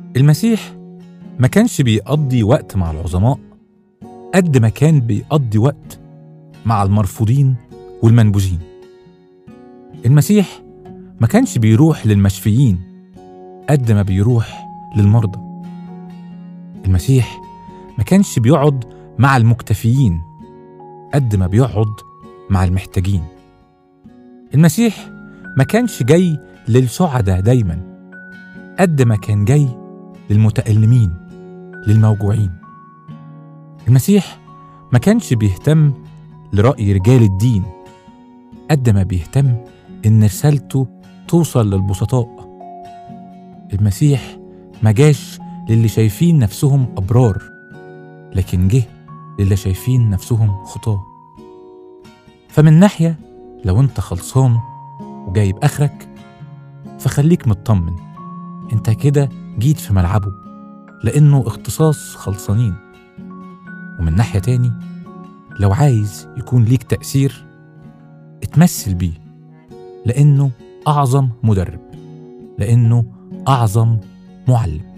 المسيح ما كانش بيقضي وقت مع العظماء قد ما كان بيقضي وقت مع المرفوضين والمنبوذين المسيح ما كانش بيروح للمشفيين قد ما بيروح للمرضى المسيح ما كانش بيقعد مع المكتفيين قد ما بيقعد مع المحتاجين المسيح ما كانش جاي للسعداء دايما قد ما كان جاي للمتألمين للموجوعين المسيح ما كانش بيهتم لرأي رجال الدين قد ما بيهتم إن رسالته توصل للبسطاء المسيح ما جاش للي شايفين نفسهم أبرار لكن جه للي شايفين نفسهم خطاه فمن ناحية لو انت خلصان وجايب آخرك فخليك مطمن انت كده جيت في ملعبه لأنه اختصاص خلصانين ومن ناحية تاني لو عايز يكون ليك تأثير اتمثل بيه لأنه أعظم مدرب لأنه أعظم معلم